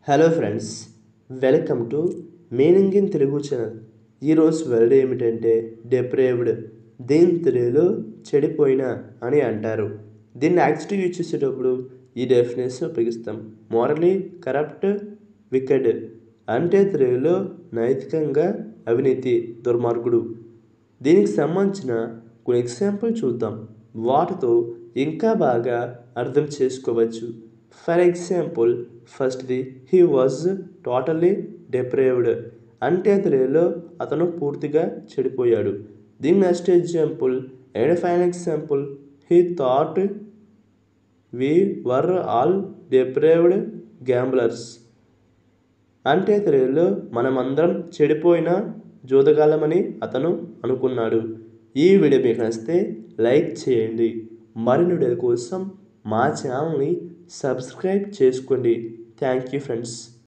hello friends welcome to meaning in Telugu channel ఈరోజు word ఏమిటంటే depraved దీని తెలుగులో చెడిపోయిన అని అంటారు దీన్ని యాక్చువల్గా యూజ్ చేసేటప్పుడు ఈ డెఫినేషన్ ఉపయోగిస్తాం మోరలీ కరప్ట్ వికెడ్ అంటే తెలుగులో నైతికంగా అవినీతి దుర్మార్గుడు దీనికి సంబంధించిన కొన్ని ఎగ్జాంపుల్ చూద్దాం వాటితో ఇంకా బాగా అర్థం చేసుకోవచ్చు ఫర్ ఎగ్జాంపుల్ ఫస్ట్ది హీ వాజ్ టోటలీ డెప్రేవ్డ్ అంటే తెలుగులో అతను పూర్తిగా చెడిపోయాడు దీని next example and final example he thought we were all depraved gamblers అంటే తెలుగులో మనమందరం చెడిపోయిన జోదగాలమని అతను అనుకున్నాడు ఈ వీడియో మీకు నచ్చితే లైక్ చేయండి మరిన్ని వీడియోల కోసం మా ఛానల్ని సబ్స్క్రైబ్ చేసుకోండి థ్యాంక్ యూ ఫ్రెండ్స్